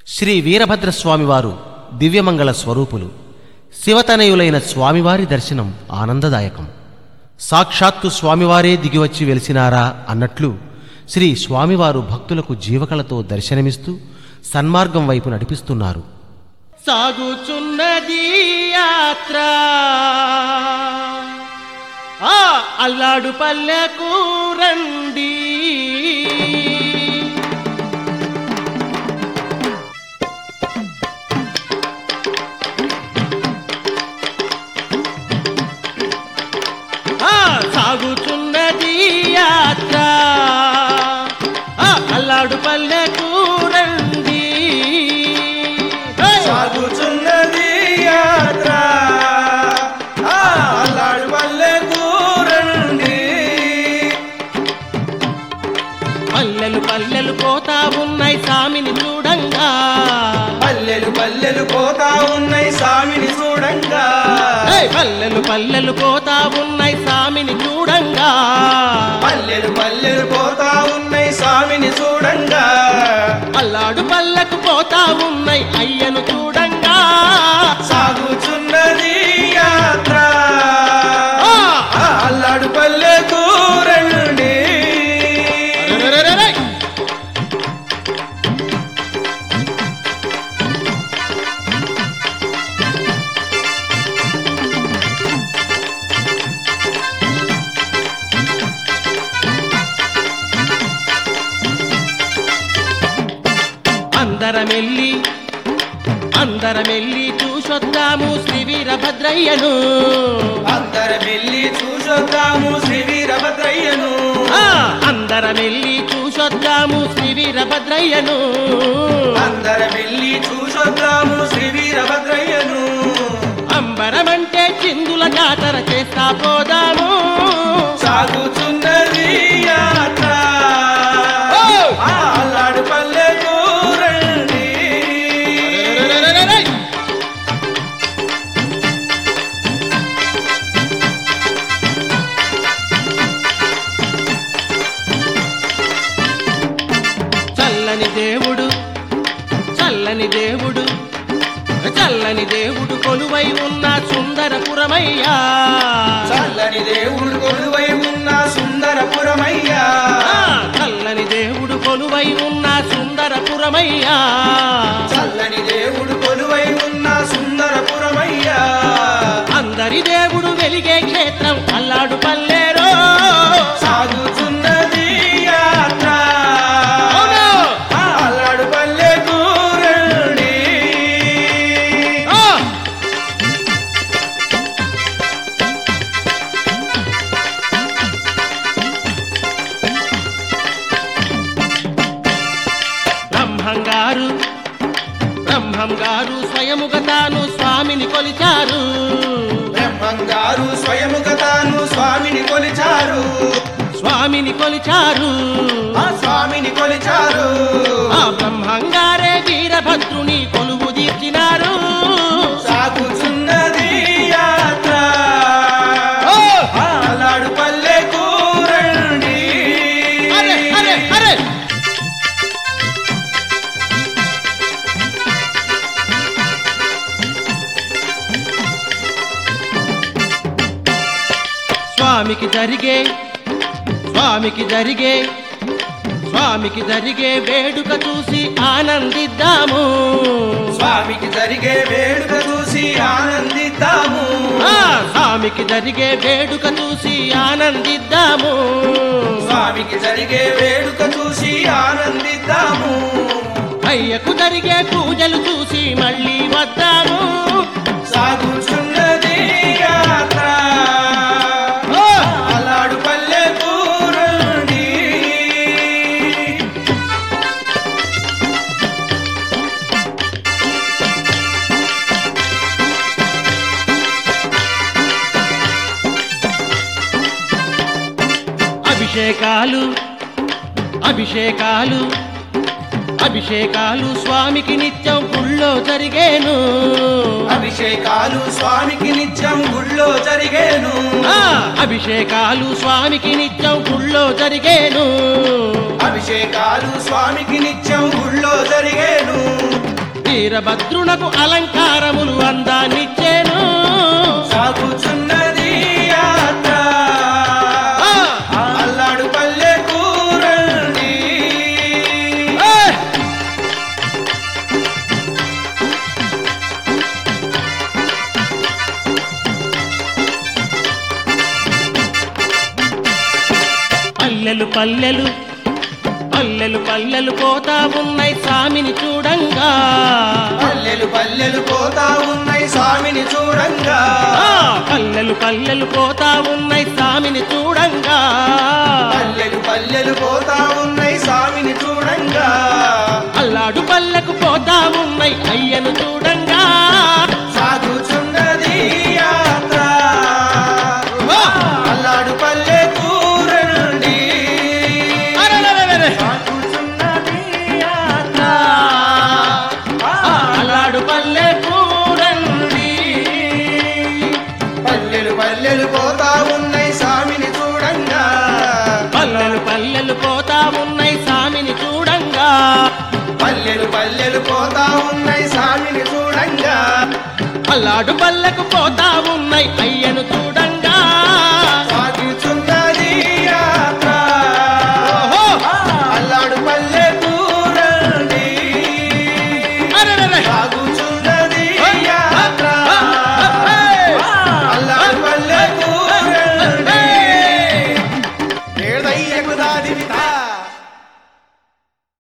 శ్రీ వీరభద్రస్వామివారు దివ్యమంగళ స్వరూపులు శివతనయులైన స్వామివారి దర్శనం ఆనందదాయకం సాక్షాత్తు స్వామివారే దిగివచ్చి వెలిసినారా అన్నట్లు శ్రీ స్వామివారు భక్తులకు జీవకళతో దర్శనమిస్తూ సన్మార్గం వైపు నడిపిస్తున్నారు సాగుచున్నది యాత్ర ఆ అల్లాడు పల్లెకు రండి ఆ సాగుచున్నది యాత్ర ఆ అల్లాడు పల్లెకు రండి హే! సాగుచున్నది యాత్ర ఆ అల్లాడు పల్లెకు రండి పల్లెలు పల్లెలు పోతా ఉన్నాయి సామిని చూడంగా పల్లెలు పల్లెలు పోతా ఉన్నాయి స్వామిని చూడంగా హే! పల్లెలు పల్లెలు పోతా ఉన్నాయి సామిని చూడంగా పల్లెలు పల్లెలు పోతా ఉన్నాయి స్వామిని చూడంగా అల్లాడు పల్లెకు పోతా ఉన్నాయి అయ్యను చూడంగా సాగుచున్నది యాత్ర ఆ! ఆ అల్లాడు పల్లెకు రండి అరెరెరెరెరె! అందరమెల్లి అందరమెల్లి చూసొద్దాము శ్రీ వీరభద్రయ్యను అందరం వెళ్ళి చూసొద్దాము శ్రీ వీరభద్రయ్యను ఆ! అందరమెల్లి చూసొద్దాము శ్రీ వీరభద్రయ్యను అందరం వెళ్ళి చూసొద్దాము శ్రీ వీరభద్రయ్యను అంబరమంటే చిందుల జాతర చేస్తా పోదాము సాగుచున్నది యాత్ర ఓ! ఆ అల్లాడు పల్లెకు రండి అరెరెరెరెరెరె! చల్లని దేవుడు చల్లని దేవుడు చల్లని దేవుడు కొలువై ఉన్న సుందరపురమయ్యా చల్లని దేవుడు కొలువై ఉన్న సుందరపురమయ్యా ఆ, చల్లని దేవుడు కొలువై ఉన్న సుందరపురమయ్యా చల్లని దేవుడు కొలువై ఉన్న సుందరపురమయ్యా అందరి దేవుడు వెలిగే క్షేత్రం అల్లాడు పల్లేరో సాగుచున్నది యాత్ర అవును. ఆ అల్లాడు పల్లెకు రండి ఆ! బ్రహ్మం గారు బ్రహ్మం గారు స్వయముగా తాను స్వామిని కొలిచారు బ్రహ్మంగారు స్వయముగా తాను స్వామిని కొలిచారు స్వామిని కొలిచారు ఆ స్వామిని కొలిచారు ఆ బ్రహ్మంగారే వీరభద్రుని కొలువు తీర్చినారు సాగుచున్నది యాత్ర ఓ! ఆ అల్లాడు పల్లెకు రండి అరే అరే అరే స్వామికి జరిగే స్వామికి జరిగే స్వామికి జరిగే వేడుక చూసి ఆనందిద్దాము స్వామికి జరిగే వేడుక చూసి ఆనందిద్దాము ఆ, స్వామికి జరిగే వేడుక చూసి ఆనందిద్దాము స్వామికి జరిగే వేడుక చూసి ఆనందిద్దాము అయ్యకు జరిగే పూజలు చూసి మళ్ళీ వద్దాము సాగుచున్నది యాత్ర ఓ! అల్లాడు పల్లెకు రండి అభిషేకాలు అభిషేకాలు అభిషేకాలు స్వామికి నిత్యం గుళ్ళో జరిగేను అభిషేకాలు స్వామికి నిత్యం గుళ్ళో జరిగేను ఆ, అభిషేకాలు స్వామికి నిత్యం గుళ్ళో జరిగేను అభిషేకాలు స్వామికి నిత్యం గుళ్ళో జరిగేను వీరభద్రునకు అలంకారములు అందాన్నిచ్చేను సాగుచున్నది యాత్ర ఆ! అల్లాడు పల్లెకు రండి ఏయ్! పల్లెలు పల్లెలు పల్లెలు పల్లెలు పోతా ఉన్నాయి స్వామిని చూడంగా పల్లెలు పల్లెలు పోతా ఉన్నాయి స్వామిని చూడంగా ఆ! పల్లెలు పల్లెలు పోతా ఉన్నాయి స్వామిని చూడంగా పల్లెలు పల్లెలు పోతా ఉన్నాయి స్వామిని చూడంగా అల్లాడు పల్లెకు పోతా ఉన్నాయి అయ్యను చూడంగా సాగుచున్నది యాత్ర ఓ! అల్లాడు పల్లెకు రండి అరెరెరెరెరె! సాగుచున్నది యాత్ర అల్లాడు పల్లెకు రండి పల్లెలు పల్లెలు పోతా ఉన్నాయి స్వామిని చూడంగా పల్లెలు పల్లెలు పోతా ఉన్నాయి స్వామిని చూడంగా పల్లెలు పల్లెలు పోతా ఉన్నాయి స్వామిని చూడంగా అల్లాడు పల్లెకు పోతా ఉన్నాయి అయ్యను చూడంగా సాగుచున్నది యాత్ర ఓహో! అల్లాడు పల్లెకు రండి అరెరెరె! సాగు